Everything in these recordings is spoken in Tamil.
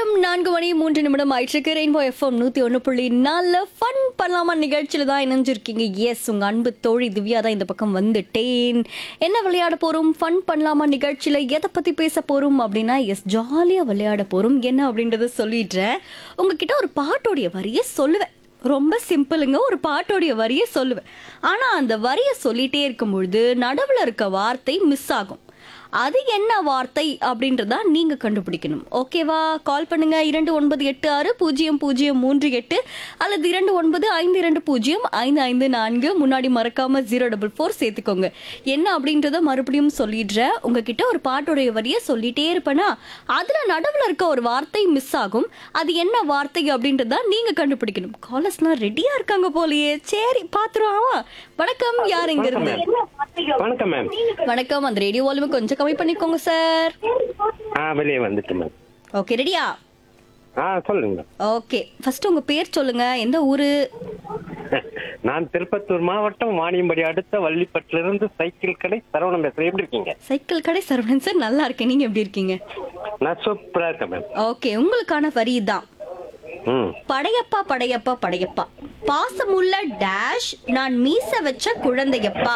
நேரம் நான்கு மணி மூன்று நிமிடம் ஆயிட்டிருக்கு ரெயின்போ எஃப்எம் நூத்தி ஒன்று புள்ளி நாலு ஃபன் பண்ணலாமா நிகழ்ச்சியில தான் இணைஞ்சிருக்கீங்க எஸ் உங்க அன்பு தோழி திவ்யா தான் இந்த பக்கம் வந்துட்டேன் என்ன விளையாட போறோம் ஃபன் பண்ணலாமா நிகழ்ச்சியில எதை பத்தி பேச போறோம் அப்படின்னா எஸ் ஜாலியா விளையாட போறோம் என்ன அப்படின்றத சொல்லிடுறேன் உங்ககிட்ட ஒரு பாட்டோடைய வரியை சொல்லுவேன் ரொம்ப சிம்பிளுங்க ஒரு பாட்டோடைய வரியை சொல்லுவேன் ஆனா அந்த வரியை சொல்லிட்டே இருக்கும் பொழுது நடுவுல இருக்க வார்த்தை மிஸ் ஆகும் அது என்ன வார்த்தை அப்படின்றதா நீங்க கண்டுபிடிக்கணும் ஓகேவா கால் பண்ணுங்க இரண்டு ஒன்பது எட்டு ஆறு பூஜ்ஜியம் பூஜ்ஜியம் மூன்று எட்டு அல்லது இரண்டு ஒன்பது ஐந்து இரண்டு பூஜ்ஜியம் ஐந்து ஐந்து நான்கு முன்னாடி மறக்காம ஜீரோ டபுள் ஃபோர் சேர்த்துக்கோங்க என்ன அப்படின்றத மறுபடியும் சொல்லிடுறேன் உங்ககிட்ட ஒரு பாட்டோடைய வரியை சொல்லிட்டே இருப்பேனா அதுல நடுவுல இருக்க ஒரு வார்த்தை மிஸ் ஆகும் அது என்ன வார்த்தை அப்படின்றதா நீங்க கண்டுபிடிக்கணும் காலர்ஸ்லாம் ரெடியா இருக்காங்க போலயே சரி பாத்துருவாமா வணக்கம் யார் எங்க இருந்து வணக்கம் மேம் வணக்கம் அந்த ரேடியோ வால்யூமை கொஞ்சம் கம்மி பண்ணிக்கோங்க சார் ஆ வெளியே வந்துட்டு மேம் ஓகே ரெடியா ஆ சொல்லுங்க மேம் ஓகே ஃபர்ஸ்ட் உங்க பேர் சொல்லுங்க எந்த ஊரு நான் திருப்பத்தூர் மாவட்டம் வாணியம்படி அடுத்த வள்ளிப்பட்டிலிருந்து சைக்கிள் கடை சரவணம் பேசுறேன் எப்படி இருக்கீங்க சைக்கிள் கடை சரவணன் சார் நல்லா இருக்கேன் நீங்க எப்படி இருக்கீங்க நான் சூப்பரா இருக்கேன் மேம் ஓகே உங்களுக்கான வரி தான் ம் படையப்பா படையப்பா படையப்பா பாசமுள்ள டேஷ் நான் மீச வச்ச குழந்தையப்பா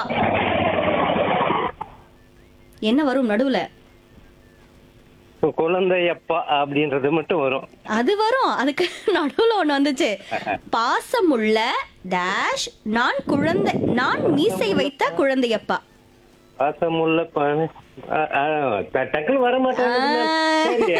என்ன வரும் நடுவுல குழந்தை அப்பா அப்படின்றது மட்டும் வரும் அது வரும் அதுக்கு நடுவுல ஒண்ணு வந்துச்சு பாசமுள்ள டேஷ் நான் குழந்தை நான் மீசை வைத்த குழந்தையப்பா பாசமுள்ள ப- ஆ, ஆ, டக்குன்னு வர மாட்டேங்குது ஆ. மேம். சரி,